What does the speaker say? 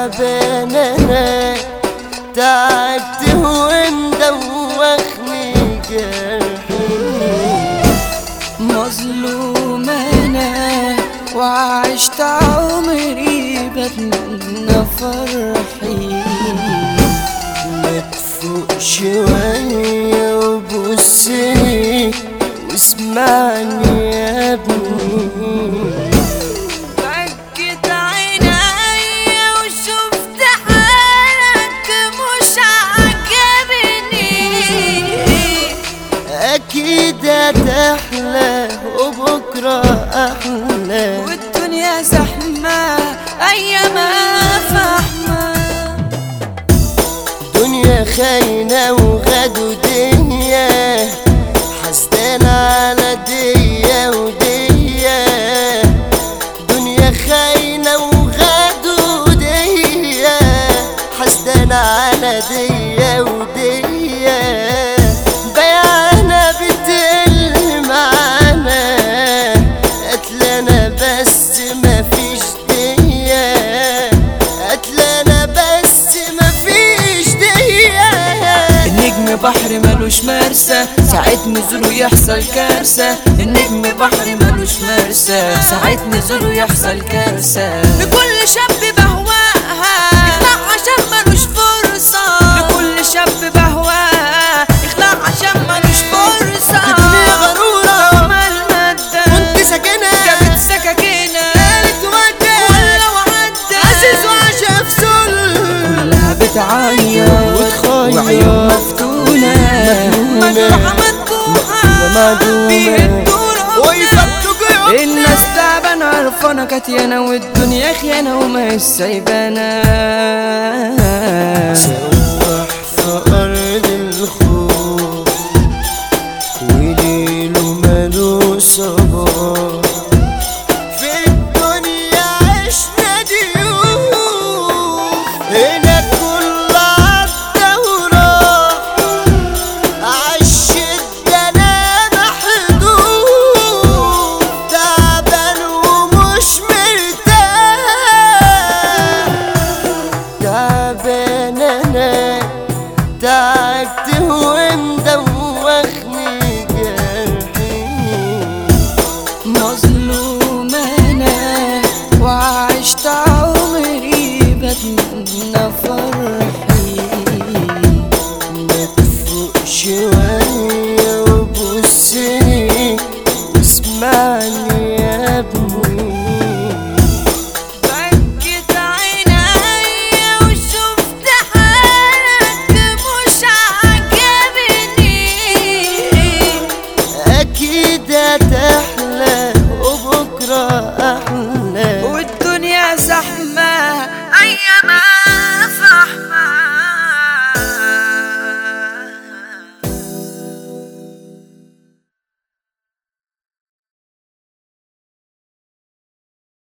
تعبان انا تعبت ومدوخني جرحي مظلوم انا وعشت عمري بتمنى فرحي ما تفوق شوية وبصني واسمعني يا ابني فكت عيني وشفت حالك مش عجبني أكيد هتحلى وبكرة أحلى والدنيا زحمة أيامها فحمة دنيا خاينة وغدو دنيا حسدان على ديا وديا دنيا خاينة وغدو ديا حسدان على ديا وديا بيانا بتقل معانا قتلنا بس مفيش ديا قتلنا بس مفيش ديا النجم بحر ملوش مرسى ساعة نزوله يحصل كارثة النجم بحر ملوش مرسى ساعة نزوله يحصل كارثة لكل شاب بهواها يخلع عشان ملوش فرصة لكل شاب بهواها يخلع عشان ملوش فرصة الدنيا غرورة طالما المادة وانت ساكنة جابت سكاكينة قالت وجه ولو عدى عزيز وعشف سل كلها بتعيط وتخيط وعيون مفتونة مجروحة مدبوحة ومعدومة بيهدوا ويثبتوا جيوب الناس تعبانة عرفانة كاتيانة والدنيا خيانة وما هيش سايبانا سواح في أرض الخوف وليله ماله صباح في الدنيا عشنا ضيوف هنا كل عدى وراح عالشدة أنا محدود تعبان ومش مرتاح تعبان انا تعبت ومدوخني جرحي مظلوم أنا وعشت عمري بتمنى فرحي ما تفوق شوية وبصني واسمعني يا ابني فكت عيني وشفت حالك مش عجبني اكيد هتحلى وبكرة احلى والدنيا زحمة أيامها